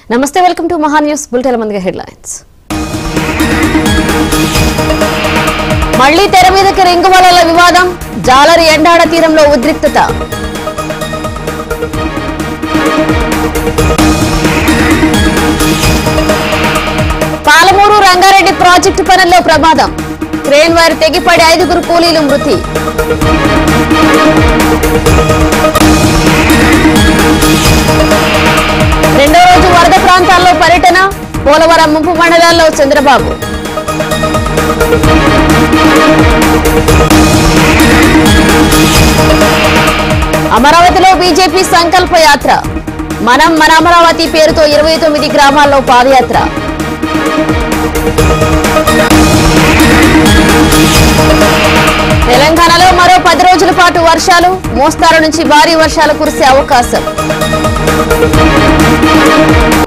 నమస్తే welcome to Maha news bulletin మందిగా headlines మళ్లీ తెర మీదకి రింగువలల వివాదం జాలరి ఎండాడ తీరంలో ఉద్రిక్తత పాలమూరు రంగారెడ్డి ప్రాజెక్టు పనుల్లో ప్రమాదం క్రేన్ వైర్ తెగిపడి ఐదుగురు కూలీలు మృతి రెండో రోజు వరద ప్రాంతాల్లో పర్యటన పోలవరం ముంపు మండలాల్లో చంద్రబాబు అమరావతిలో బీజేపీ సంకల్ప యాత్ర మనం మన అమరావతి పేరుతో ఇరవై తొమ్మిది గ్రామాల్లో పాదయాత్ర తెలంగాణలో మరో పది రోజుల పాటు వర్షాలు మోస్తారు నుంచి భారీ వర్షాలు కురిసే అవకాశం